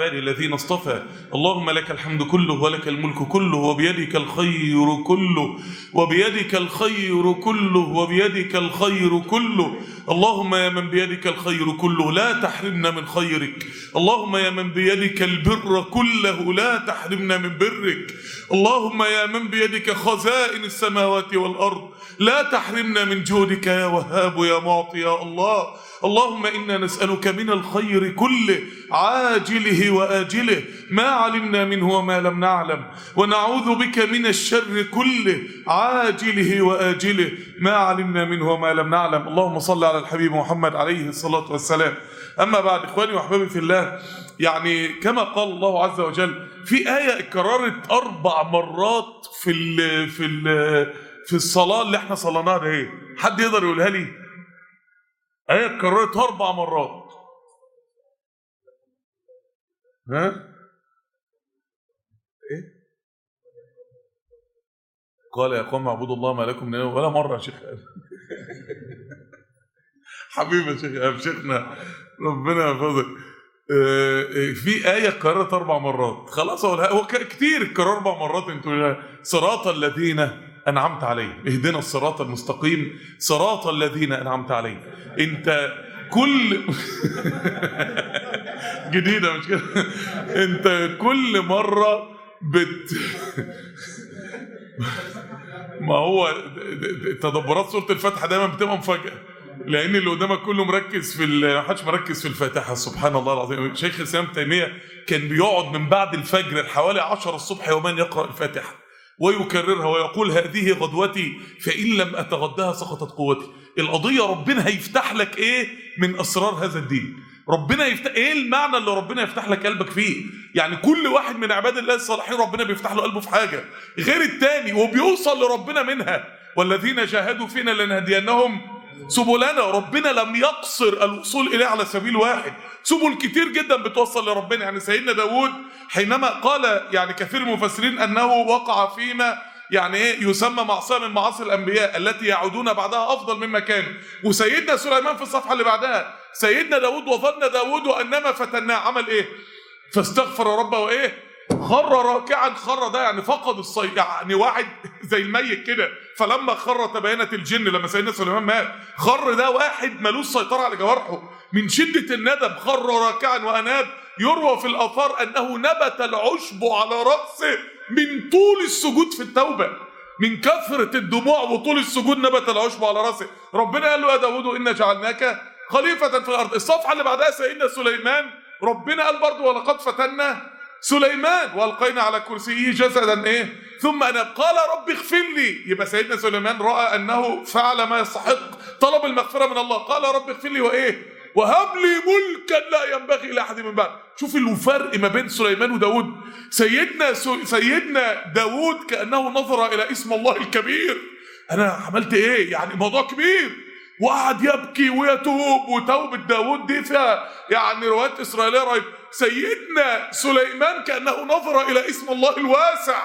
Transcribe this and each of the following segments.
عباده الذين اصطفى اللهم لك الحمد كله ولك الملك كله وبيدك الخير كله وبيدك الخير كله وبيدك الخير كله اللهم يا من بيدك الخير كله لا تحرمنا من خيرك اللهم يا من بيدك البر كله لا تحرمنا من برك اللهم يا من بيدك خزائن السماوات والأرض لا تحرمنا من جودك يا وهاب يا معطي يا الله اللهم إنا نسألك من الخير كله عاجله وآجله ما علمنا منه وما لم نعلم ونعوذ بك من الشر كله عاجله وآجله ما علمنا منه وما لم نعلم اللهم صل على الحبيب محمد عليه الصلاة والسلام أما بعد إخواني وأحبابي في الله يعني كما قال الله عز وجل في آية اتكررت أربع مرات في ال في ال في الصلاة اللي احنا صليناها ده ايه؟ حد يقدر يقولها لي؟ آية اتكررت أربع مرات ها؟ إيه؟ قال يا قوم اعبدوا الله ما لكم من إله ولا مرة يا شيخ حبيبي يا شيخ شيخنا ربنا يحفظك في آية اتكررت أربع مرات خلاص هو كتير اتكرر أربع مرات انتوا صراط الذين أنعمت عليهم اهدنا الصراط المستقيم صراط الذين أنعمت عليهم أنت كل جديدة مش كده أنت كل مرة بت ما هو تدبرات سورة الفاتحة دايما بتبقى مفاجأة لان اللي قدامك كله مركز في ما حدش مركز في الفاتحه سبحان الله العظيم شيخ الاسلام تيميه كان بيقعد من بعد الفجر حوالي 10 الصبح يوما يقرا الفاتحه ويكررها ويقول هذه غدوتي فان لم اتغداها سقطت قوتي القضيه ربنا هيفتح لك ايه من اسرار هذا الدين ربنا يفتح ايه المعنى اللي ربنا يفتح لك قلبك فيه يعني كل واحد من عباد الله الصالحين ربنا بيفتح له قلبه في حاجه غير التاني وبيوصل لربنا منها والذين جاهدوا فينا لنهدينهم سبلنا ربنا لم يقصر الوصول إليه على سبيل واحد سبل كتير جدا بتوصل لربنا يعني سيدنا داود حينما قال يعني كثير المفسرين أنه وقع فيما يعني ايه يسمى معصيه من معاصي الانبياء التي يعودون بعدها افضل مما كانوا وسيدنا سليمان في الصفحه اللي بعدها سيدنا داود وظن داود انما فتناه عمل ايه فاستغفر ربه وايه خر راكعا خر ده يعني فقد الصي يعني واحد زي الميت كده فلما خر تبينت الجن لما سيدنا سليمان مات خر ده واحد ملوش سيطره على جوارحه من شده الندم خر راكعا واناب يروى في الاثار انه نبت العشب على راسه من طول السجود في التوبه من كثرة الدموع وطول السجود نبت العشب على راسه ربنا قال له يا داود إنا جعلناك خليفة في الأرض الصفحة اللي بعدها سيدنا سليمان ربنا قال برضه ولقد فتنا سليمان والقينا على كرسيه جسدا ايه ثم انا قال رب اغفر لي يبقى سيدنا سليمان راى انه فعل ما يستحق طلب المغفره من الله قال رب اغفر لي وايه وهب لي ملكا لا ينبغي لاحد من بعد شوف الفرق ما بين سليمان وداود سيدنا سيدنا داود كانه نظر الى اسم الله الكبير انا عملت ايه يعني موضوع كبير وقعد يبكي ويتوب وتوبة داود دي فيها يعني روايات إسرائيلية رهيبة سيدنا سليمان كأنه نظر إلى اسم الله الواسع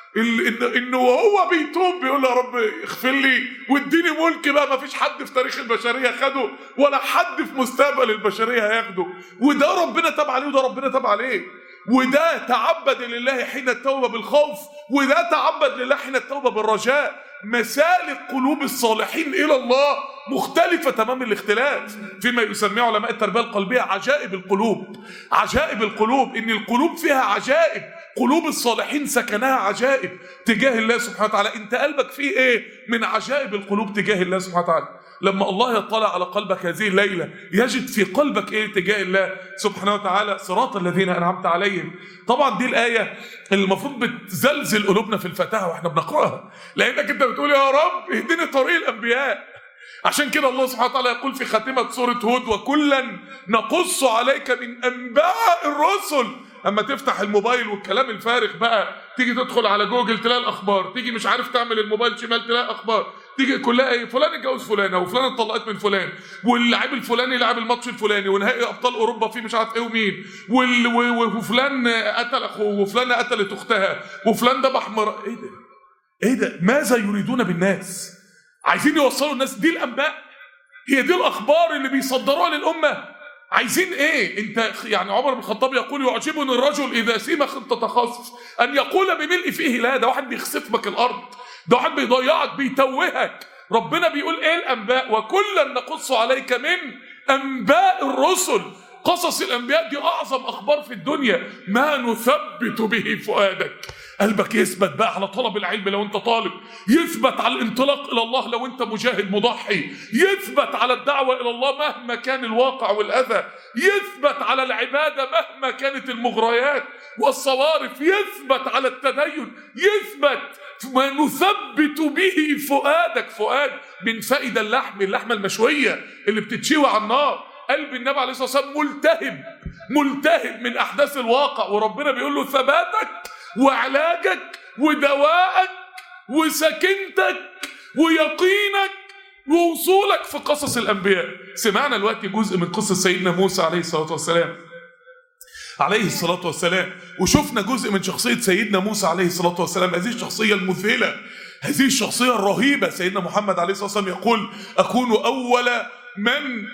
إن إنه وهو بيتوب بيقول يا رب اغفر لي واديني ملك بقى ما فيش حد في تاريخ البشرية خده ولا حد في مستقبل البشرية هياخده وده ربنا تاب عليه وده ربنا تاب عليه وده تعبد لله حين التوبة بالخوف وده تعبد لله حين التوبة بالرجاء مسالك قلوب الصالحين إلى الله مختلفة تمام الاختلاف فيما يسميه علماء التربية القلبية عجائب القلوب عجائب القلوب إن القلوب فيها عجائب قلوب الصالحين سكنها عجائب تجاه الله سبحانه وتعالى انت قلبك فيه ايه من عجائب القلوب تجاه الله سبحانه وتعالى لما الله يطلع على قلبك هذه الليلة يجد في قلبك ايه تجاه الله سبحانه وتعالى صراط الذين انعمت عليهم طبعا دي الآية اللي المفروض بتزلزل قلوبنا في الفتاة واحنا بنقراها لانك انت بتقول يا رب اهدني طريق الانبياء عشان كده الله سبحانه وتعالى يقول في خاتمة سورة هود وكلا نقص عليك من أنباء الرسل اما تفتح الموبايل والكلام الفارغ بقى تيجي تدخل على جوجل تلاقي الاخبار تيجي مش عارف تعمل الموبايل شمال تلاقي اخبار تيجي كلها ايه فلان اتجوز فلانه وفلان اتطلقت من فلان واللاعب الفلاني لعب الماتش الفلاني ونهائي ابطال اوروبا فيه مش عارف ايه ومين وال... وفلان قتل اخوه وفلانه قتلت اختها وفلان ذبح مر ايه ده ايه ده ماذا يريدون بالناس عايزين يوصلوا الناس دي الانباء هي دي الاخبار اللي بيصدروها للامه عايزين ايه انت يعني عمر بن الخطاب يقول يعجبني الرجل اذا سمخ تتخصص ان يقول بملء فيه لا ده واحد بيخسف لك الارض ده واحد بيضيعك بيتوهك ربنا بيقول ايه الانباء وكلا نقص عليك من انباء الرسل قصص الانبياء دي اعظم اخبار في الدنيا ما نثبت به فؤادك قلبك يثبت بقى على طلب العلم لو انت طالب يثبت على الانطلاق الى الله لو انت مجاهد مضحي يثبت على الدعوه الى الله مهما كان الواقع والاذى يثبت على العباده مهما كانت المغريات والصوارف يثبت على التدين يثبت ما نثبت به فؤادك فؤاد من فائدة اللحم اللحمة المشوية اللي بتتشوي على النار قلب النبي عليه الصلاة والسلام ملتهب ملتهب من أحداث الواقع وربنا بيقول له ثباتك وعلاجك ودوائك وسكنتك ويقينك ووصولك في قصص الأنبياء سمعنا دلوقتي جزء من قصة سيدنا موسى عليه الصلاة والسلام عليه الصلاة والسلام وشفنا جزء من شخصية سيدنا موسى عليه الصلاة والسلام هذه الشخصية المذهلة هذه الشخصية الرهيبة سيدنا محمد عليه الصلاة والسلام يقول أكون أول من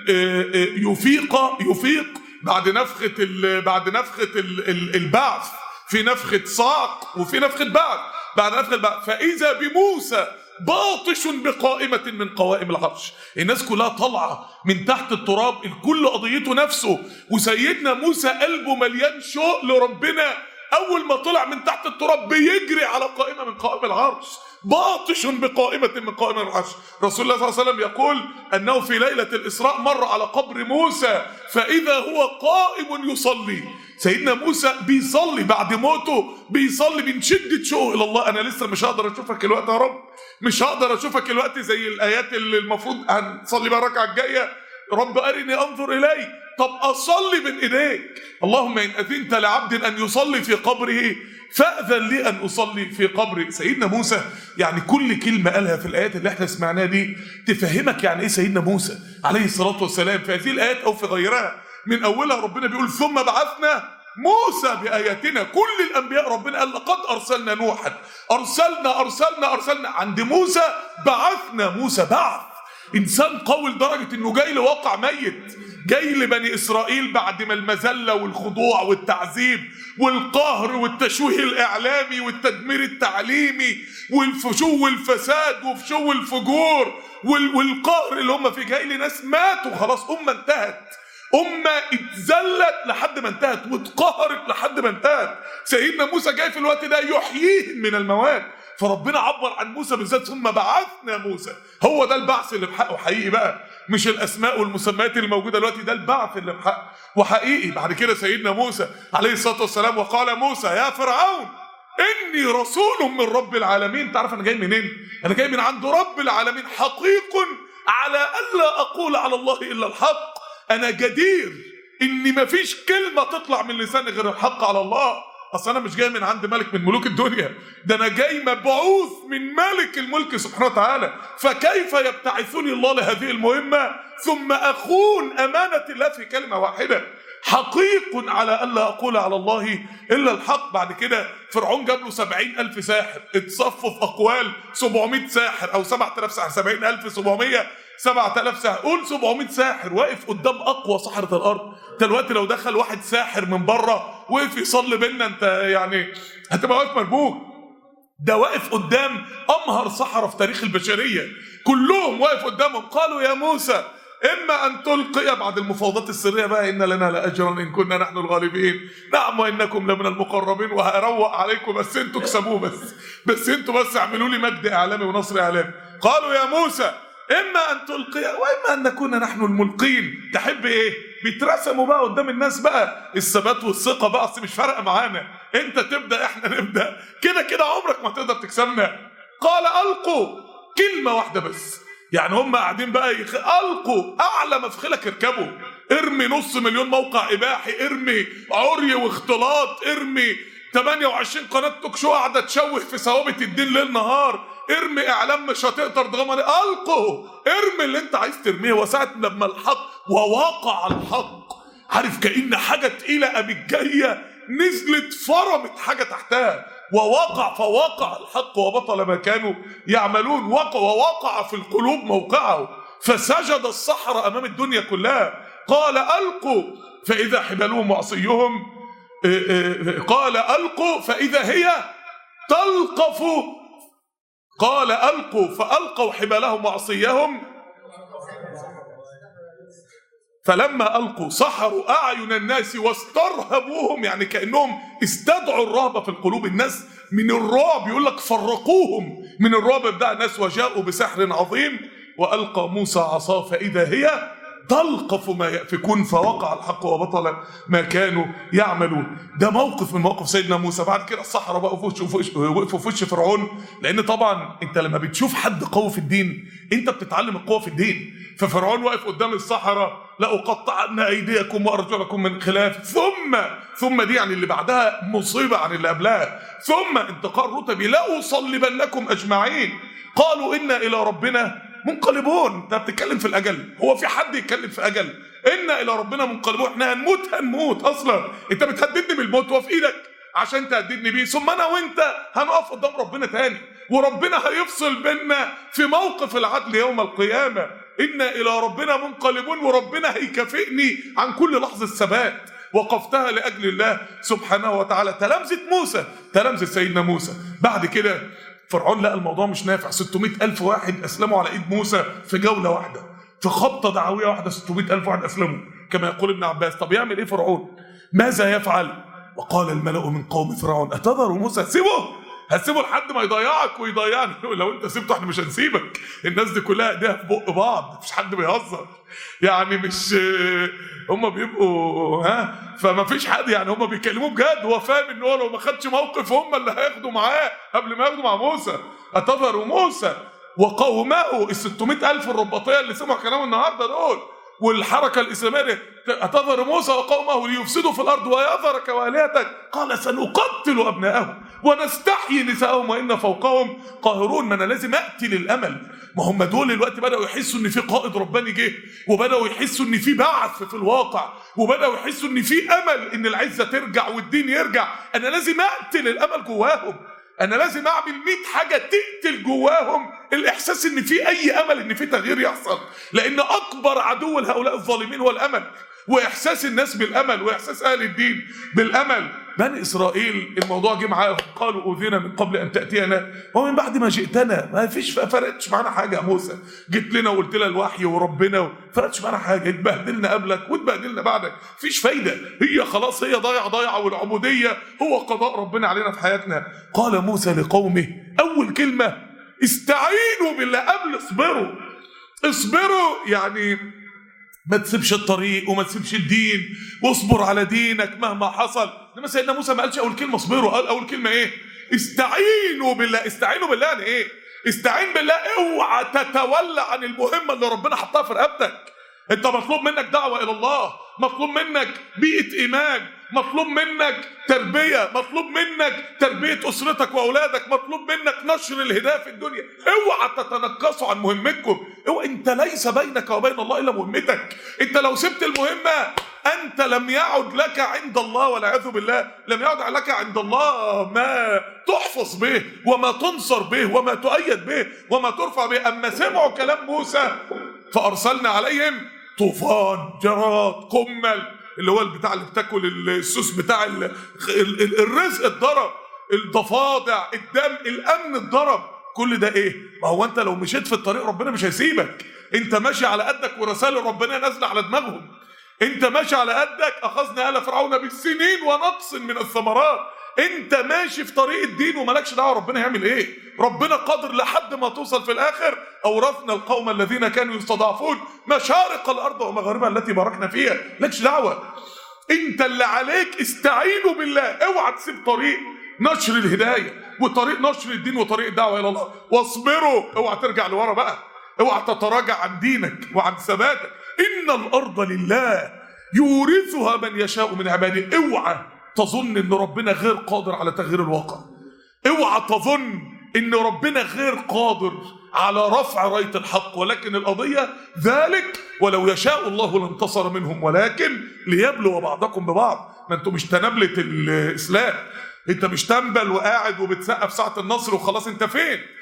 يفيق يفيق بعد نفخة بعد نفخة البعث في نفخة صعق وفي نفخة بعث بعد نفخة البعث فإذا بموسى باطش بقائمة من قوائم العرش الناس كلها طالعة من تحت التراب الكل قضيته نفسه وسيدنا موسى قلبه مليان شوق لربنا أول ما طلع من تحت التراب بيجري على قائمة من قوائم العرش باطش بقائمة من قائمة العرش رسول الله صلى الله عليه وسلم يقول أنه في ليلة الإسراء مر على قبر موسى فإذا هو قائم يصلي سيدنا موسى بيصلي بعد موته بيصلي من شدة شوق إلى الله أنا لسه مش هقدر أشوفك الوقت يا رب مش هقدر أشوفك الوقت زي الآيات اللي المفروض هنصلي بقى الركعة الجاية رب أرني أنظر إليك طب أصلي من إيديك اللهم إن أذنت لعبد أن يصلي في قبره فأذن لي أن أصلي في قبري سيدنا موسى يعني كل كلمة قالها في الآيات اللي احنا سمعناها دي تفهمك يعني إيه سيدنا موسى عليه الصلاة والسلام في هذه الآيات أو في غيرها من أولها ربنا بيقول ثم بعثنا موسى بآياتنا كل الأنبياء ربنا قال لقد أرسلنا نوحا أرسلنا أرسلنا أرسلنا عند موسى بعثنا موسى بعث إنسان قوي لدرجة إنه جاي لواقع ميت جاي لبني إسرائيل بعد ما المذلة والخضوع والتعذيب والقهر والتشويه الإعلامي والتدمير التعليمي والفشو والفساد وفشو الفجور والقهر اللي هم فيه جاي لناس ماتوا خلاص أمة انتهت أمة اتذلت لحد ما انتهت واتقهرت لحد ما انتهت سيدنا موسى جاي في الوقت ده يحييهم من الموات فربنا عبر عن موسى بالذات ثم بعثنا موسى هو ده البعث اللي بحقه حقيقي بقى مش الاسماء والمسميات اللي موجوده دلوقتي ده البعث اللي بحقه وحقيقي بعد كده سيدنا موسى عليه الصلاه والسلام وقال موسى يا فرعون اني رسول من رب العالمين انت عارف انا جاي منين انا جاي من عند رب العالمين حقيق على الا اقول على الله الا الحق انا جدير ان مفيش كلمه تطلع من لساني غير الحق على الله اصل انا مش جاي من عند ملك من ملوك الدنيا ده انا جاي مبعوث من ملك الملك سبحانه وتعالى فكيف يبتعثني الله لهذه المهمه ثم اخون امانه الله في كلمه واحده حقيق على ألا أقول على الله إلا الحق بعد كده فرعون جاب له سبعين ألف ساحر اتصفوا في أقوال سبعمائة ساحر أو سبعة آلاف ساحر سبعين ألف سبعمية سبعة آلاف ساحر قول سبعمائة ساحر واقف قدام أقوى سحرة الأرض انت دلوقتي لو دخل واحد ساحر من بره وقف يصلي بينا انت يعني هتبقى واقف مربوك ده واقف قدام أمهر سحرة في تاريخ البشرية كلهم واقف قدامهم قالوا يا موسى إما أن تلقي بعد المفاوضات السرية بقى إن لنا لأجرا إن كنا نحن الغالبين نعم وإنكم لمن المقربين وهروق عليكم بس أنتوا اكسبوه بس بس أنتوا بس اعملوا لي مجد إعلامي ونصر إعلامي قالوا يا موسى إما أن تلقي وإما أن نكون نحن الملقين تحب إيه؟ بيترسموا بقى قدام الناس بقى الثبات والثقة بقى أصل مش فارقة معانا أنت تبدأ إحنا نبدأ كده كده عمرك ما تقدر تكسبنا قال ألقوا كلمة واحدة بس يعني هم قاعدين بقى يخ... القوا اعلى مفخلك اركبوا ارمي نص مليون موقع اباحي ارمي عري واختلاط ارمي 28 قناه توك شو قاعده تشوه في ثوابت الدين ليل نهار ارمي اعلام مش هتقدر تغمر القوا ارمي اللي انت عايز ترميه وساعه لما الحق وواقع الحق عارف كأن حاجه تقيله قامت جايه نزلت فرمت حاجه تحتها ووقع فوقع الحق وبطل ما كانوا يعملون وقع ووقع في القلوب موقعه فسجد السحرة أمام الدنيا كلها قال القوا فاذا حبالهم وعصيهم آه، آه، قال القوا فاذا هي تلقف قال القوا فالقوا حبالهم وعصيهم فلما القوا سحروا اعين الناس واسترهبوهم يعني كانهم استدعوا الرهبه في القلوب الناس من الرعب يقول لك فرقوهم من الرعب بتاع الناس وجاءوا بسحر عظيم والقى موسى عصاه فاذا هي تلقف ما يأفكون فوقع الحق وبطل ما كانوا يعملون ده موقف من مواقف سيدنا موسى بعد كده الصحراء بقوا في وش في وش- وقفوا في وش فرعون لان طبعا انت لما بتشوف حد قوي في الدين انت بتتعلم القوه في الدين ففرعون واقف قدام الصحراء لأقطعن أيديكم وأرجلكم من خلاف ثم ثم دي يعني اللي بعدها مصيبة عن اللي قبلها ثم انتقال رتبي لأصلبنكم أجمعين قالوا إنا إلى ربنا منقلبون انت بتتكلم في الأجل هو في حد يتكلم في أجل إنا إلى ربنا منقلبون احنا هنموت هنموت أصلا انت بتهددني بالموت هو في إيدك عشان تهددني بيه ثم انا وانت هنقف قدام ربنا تاني وربنا هيفصل بينا في موقف العدل يوم القيامه انا الى ربنا منقلبون وربنا هيكافئني عن كل لحظه ثبات وقفتها لاجل الله سبحانه وتعالى تلامذه موسى تلامذه سيدنا موسى بعد كده فرعون لقى الموضوع مش نافع 600 ألف واحد أسلموا على إيد موسى في جولة واحدة في خبطة دعوية واحدة 600 ألف واحد أسلموا كما يقول ابن عباس طب يعمل إيه فرعون ماذا يفعل وقال الملأ من قوم فرعون أتذر موسى سيبه هتسيبه لحد ما يضيعك ويضيعنا لو انت سيبته احنا مش هنسيبك الناس دي كلها ايديها في بق بعض مفيش حد بيهزر يعني مش هم بيبقوا ها فما فيش حد يعني هم بيكلموه بجد هو فاهم ان هو لو ما خدش موقف هم اللي هياخدوا معاه قبل ما ياخدوا مع موسى أتذر موسى وقومه ال 600 ألف الرباطية اللي سمعوا كلام النهارده دول والحركة الإسلامية أتذر موسى وقومه ليفسدوا في الأرض ويذرك وآلهتك قال سنقتل أبناءهم ونستحيي نساءهم وإن فوقهم قاهرون ما أنا لازم أقتل الأمل ما هم دول الوقت بدأوا يحسوا إن في قائد رباني جه وبدأوا يحسوا إن في بعث في الواقع وبدأوا يحسوا إن في أمل إن العزة ترجع والدين يرجع أنا لازم أقتل الأمل جواهم انا لازم اعمل 100 حاجه تقتل جواهم الاحساس ان في اي امل ان في تغيير يحصل لان اكبر عدو لهؤلاء الظالمين هو الامل واحساس الناس بالامل واحساس اهل الدين بالامل بني اسرائيل الموضوع جه معاهم قالوا اوذينا من قبل ان تاتينا ومن بعد ما جئتنا ما فيش فرقتش معانا حاجه يا موسى جيت لنا وقلت لنا الوحي وربنا ما فرقتش معانا حاجه اتبهدلنا قبلك واتبهدلنا بعدك مفيش فايده هي خلاص هي ضايعه ضايعه والعبوديه هو قضاء ربنا علينا في حياتنا قال موسى لقومه اول كلمه استعينوا بالله قبل اصبروا اصبروا يعني ما تسيبش الطريق وما تسيبش الدين واصبر على دينك مهما حصل انما سيدنا موسى ما قالش اول كلمه اصبروا قال اول كلمه ايه استعينوا بالله استعينوا بالله يعني ايه استعين بالله اوعى تتولى عن المهمه اللي ربنا حطها في رقبتك انت مطلوب منك دعوه الى الله مطلوب منك بيئه ايمان مطلوب منك تربيه مطلوب منك تربيه اسرتك واولادك مطلوب منك نشر الهدايه في الدنيا اوعى تتنقصوا عن مهمتكم اوعى انت ليس بينك وبين الله الا مهمتك انت لو سبت المهمه انت لم يعد لك عند الله والعياذ بالله لم يعد لك عند الله ما تحفظ به وما تنصر به وما تؤيد به وما ترفع به اما سمعوا كلام موسى فارسلنا عليهم طوفان جراد قمل اللي هو البتاع اللي بتاكل السوس بتاع ال ال ال الرزق اتضرب الضفادع الدم الامن اتضرب كل ده ايه ما هو انت لو مشيت في الطريق ربنا مش هيسيبك انت ماشي على قدك ورسائل ربنا نازله على دماغهم انت ماشي على قدك اخذنا ال فرعون بالسنين ونقص من الثمرات انت ماشي في طريق الدين ومالكش دعوه ربنا هيعمل ايه ربنا قادر لحد ما توصل في الاخر اورثنا القوم الذين كانوا يستضعفون مشارق الارض ومغاربها التي باركنا فيها مالكش دعوه انت اللي عليك استعينوا بالله اوعى تسيب طريق نشر الهدايه وطريق نشر الدين وطريق الدعوه الى الله واصبروا اوعى ترجع لورا بقى اوعى تتراجع عن دينك وعن ثباتك ان الارض لله يورثها من يشاء من عباده اوعى تظن ان ربنا غير قادر على تغيير الواقع اوعى تظن ان ربنا غير قادر على رفع رايه الحق ولكن القضيه ذلك ولو يشاء الله لانتصر منهم ولكن ليبلو بعضكم ببعض ما انتوا مش تنابله الاسلام انت مش تنبل وقاعد وبتسقف ساعه النصر وخلاص انت فين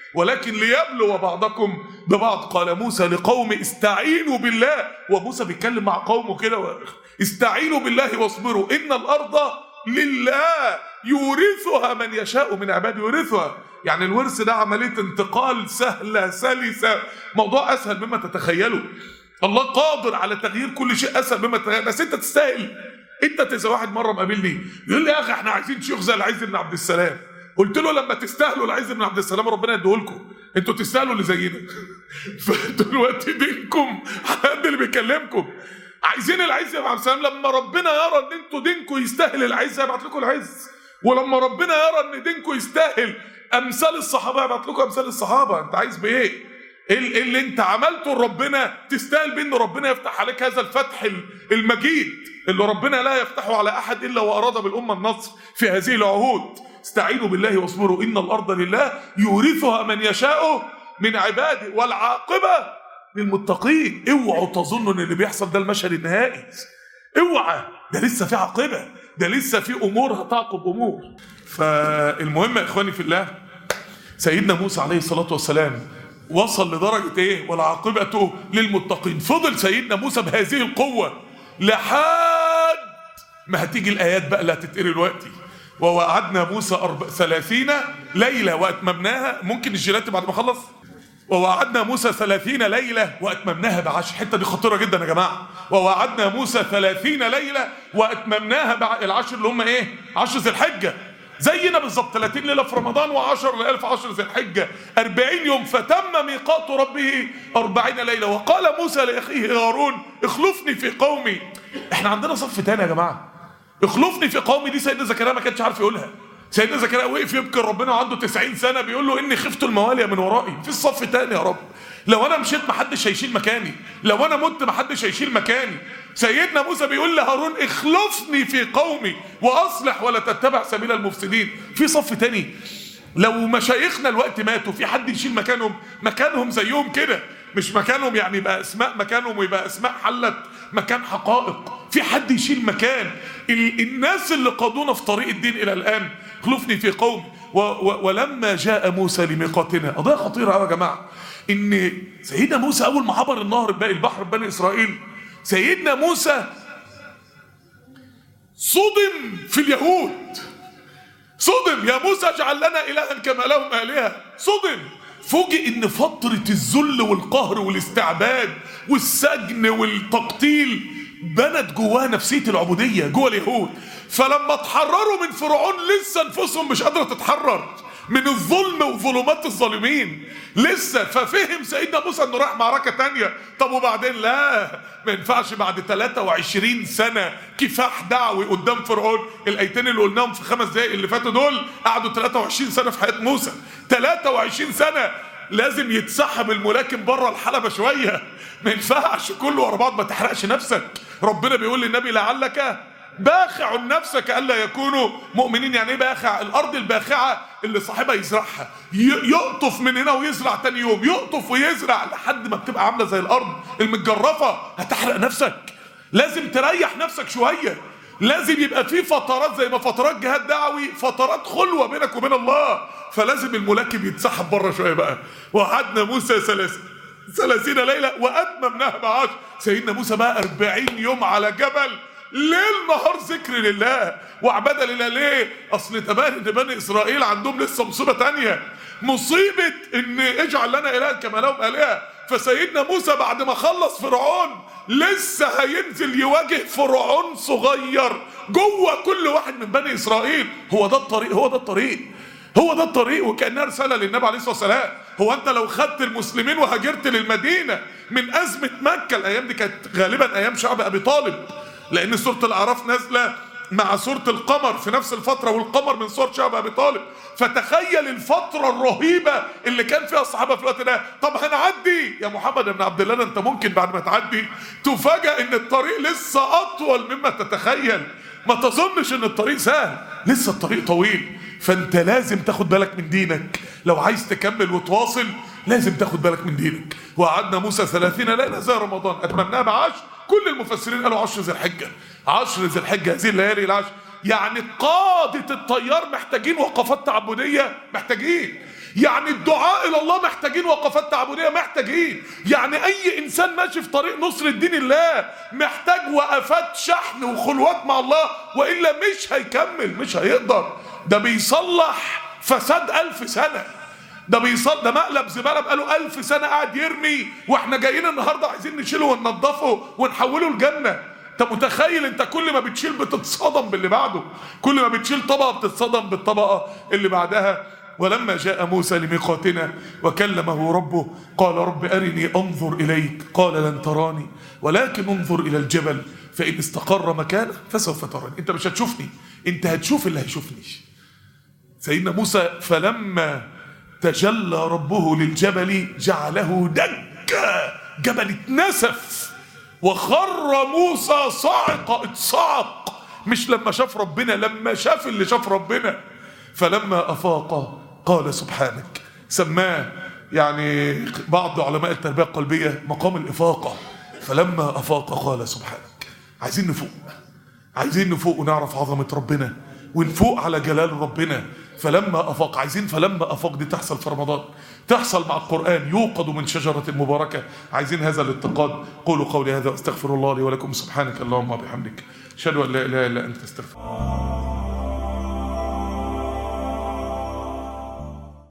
ولكن ليبلو بعضكم ببعض قال موسى لقوم استعينوا بالله وموسى بيتكلم مع قومه كده استعينوا بالله واصبروا ان الارض لله يورثها من يشاء من عباده يورثها يعني الورث ده عمليه انتقال سهله سلسه موضوع اسهل مما تتخيلوا الله قادر على تغيير كل شيء اسهل مما تتخيل بس انت تستاهل انت تنسى واحد مره مقابلني يقول لي يا اخي احنا عايزين شيخ زي العز بن عبد السلام قلت له لما تستاهلوا العز بن عبد السلام ربنا يديه لكم انتوا تستاهلوا اللي زينا فدلوقتي دينكم على قد اللي بيكلمكم عايزين العز بن عبد السلام لما ربنا يرى ان انتوا دينكم يستاهل العز هيبعت لكم العز ولما ربنا يرى ان دينكم يستاهل امثال الصحابه يبعت لكم امثال الصحابه انت عايز بايه؟ ايه اللي انت عملته لربنا تستاهل بان ربنا يفتح عليك هذا الفتح المجيد اللي ربنا لا يفتحه على احد الا واراد بالامه النصر في هذه العهود استعينوا بالله واصبروا ان الارض لله يورثها من يشاء من عباده والعاقبه للمتقين اوعوا تظنوا ان اللي بيحصل ده المشهد النهائي اوعى ده لسه في عاقبه ده لسه في امور هتعقب امور فالمهم يا اخواني في الله سيدنا موسى عليه الصلاه والسلام وصل لدرجه ايه والعاقبه للمتقين فضل سيدنا موسى بهذه القوه لحد ما هتيجي الايات بقى اللي هتتقري دلوقتي ووعدنا موسى أرب... ثلاثين ليلة وأتممناها ممكن الجيلات بعد ما أخلص ووعدنا موسى ثلاثين ليلة وأتممناها بعشر الحتة دي خطيرة جدا يا جماعة ووعدنا موسى ثلاثين ليلة وأتممناها بع... العشر اللي هم إيه عشر ذي الحجة زينا بالظبط 30 ليله في رمضان و10 ليله في 10 ذي الحجه 40 يوم فتم ميقات ربه 40 ليله وقال موسى لاخيه هارون اخلفني في قومي احنا عندنا صف تاني يا جماعه اخلفني في قومي دي سيدنا زكريا ما كانش عارف يقولها سيدنا زكريا وقف يبكي ربنا عنده 90 سنه بيقول له اني خفت الموالي من ورائي في الصف تاني يا رب لو انا مشيت محدش هيشيل مكاني لو انا مت محدش هيشيل مكاني سيدنا موسى بيقول لهارون اخلفني في قومي واصلح ولا تتبع سبيل المفسدين في صف تاني لو مشايخنا الوقت ماتوا في حد يشيل مكانهم مكانهم زيهم كده مش مكانهم يعني يبقى اسماء مكانهم ويبقى اسماء حلت مكان حقائق في حد يشيل مكان ال- الناس اللي قادونا في طريق الدين الى الان خلفني في قوم و و ولما جاء موسى لميقاتنا قضيه خطيره قوي يا جماعه ان سيدنا موسى اول ما عبر النهر باقي البحر بني اسرائيل سيدنا موسى صدم في اليهود صدم يا موسى اجعل لنا الها كما لهم الهه صدم فوجئ ان فتره الذل والقهر والاستعباد والسجن والتقتيل بنت جواه نفسيه العبوديه جوه اليهود فلما اتحرروا من فرعون لسه انفسهم مش قادره تتحرر من الظلم وظلمات الظالمين لسه ففهم سيدنا موسى انه راح معركه تانية طب وبعدين لا ما ينفعش بعد 23 سنه كفاح دعوي قدام فرعون الايتين اللي قلناهم في خمس دقايق اللي فاتوا دول قعدوا 23 سنه في حياه موسى 23 سنه لازم يتسحب الملاكم بره الحلبه شويه ما ينفعش كله ورا بعض ما تحرقش نفسك ربنا بيقول للنبي لعلك باخع نفسك الا يكونوا مؤمنين يعني ايه باخع الارض الباخعه اللي صاحبها يزرعها ي- يقطف من هنا ويزرع تاني يوم يقطف ويزرع لحد ما بتبقى عامله زي الارض المتجرفه هتحرق نفسك لازم تريح نفسك شويه لازم يبقى في فترات زي ما فترات جهاد دعوي فترات خلوه بينك وبين الله فلازم الملاكم يتسحب بره شويه بقى وعدنا موسى ثلاث ثلاثين ليله واتممناها بعشر سيدنا موسى بقى أربعين يوم على جبل ليل نهار ذكر لله وعباده لله ليه؟ اصل تبان ان بني اسرائيل عندهم لسه مصيبه تانية مصيبه ان اجعل لنا اله كما لهم الهه فسيدنا موسى بعد ما خلص فرعون لسه هينزل يواجه فرعون صغير جوه كل واحد من بني اسرائيل هو ده الطريق هو ده الطريق هو ده الطريق وكانها رساله للنبي عليه الصلاه والسلام هو انت لو خدت المسلمين وهاجرت للمدينه من ازمه مكه الايام دي كانت غالبا ايام شعب ابي طالب لان سوره الاعراف نازله مع سوره القمر في نفس الفتره والقمر من سوره شعب ابي طالب فتخيل الفتره الرهيبه اللي كان فيها الصحابه في الوقت ده طب هنعدي يا محمد بن عبد الله ده انت ممكن بعد ما تعدي تفاجئ ان الطريق لسه اطول مما تتخيل ما تظنش ان الطريق سهل لسه الطريق طويل فانت لازم تاخد بالك من دينك لو عايز تكمل وتواصل لازم تاخد بالك من دينك وقعدنا موسى ثلاثين ليلة زي رمضان أتممناها بعشر كل المفسرين قالوا عشر ذي الحجة عشر ذي الحجة هذه الليالي العشر يعني قادة الطيار محتاجين وقفات تعبدية محتاجين يعني الدعاء الى الله محتاجين وقفات تعبديه محتاجين يعني اي انسان ماشي في طريق نصر الدين الله محتاج وقفات شحن وخلوات مع الله والا مش هيكمل مش هيقدر ده بيصلح فساد ألف سنه ده بيصل ده مقلب زباله بقاله ألف سنه قاعد يرمي واحنا جايين النهارده عايزين نشيله وننضفه ونحوله الجنه انت متخيل انت كل ما بتشيل بتتصدم باللي بعده كل ما بتشيل طبقه بتتصدم بالطبقه اللي بعدها ولما جاء موسى لميقاتنا وكلمه ربه قال رب أرني أنظر إليك قال لن تراني ولكن انظر إلى الجبل فإن استقر مكانه فسوف تراني أنت مش هتشوفني أنت هتشوف اللي هيشوفني سيدنا موسى فلما تجلى ربه للجبل جعله دكا جبل اتنسف وخر موسى صاعق اتصعق مش لما شاف ربنا لما شاف اللي شاف ربنا فلما افاق قال سبحانك سماه يعني بعض علماء التربيه القلبيه مقام الافاقه فلما افاق قال سبحانك عايزين نفوق عايزين نفوق ونعرف عظمه ربنا ونفوق على جلال ربنا فلما افاق عايزين فلما افاق دي تحصل في رمضان تحصل مع القران يوقد من شجره مباركه عايزين هذا الاتقاد قولوا قولي هذا واستغفر الله لي ولكم سبحانك اللهم وبحمدك اشهد ان لا اله الا انت استغفر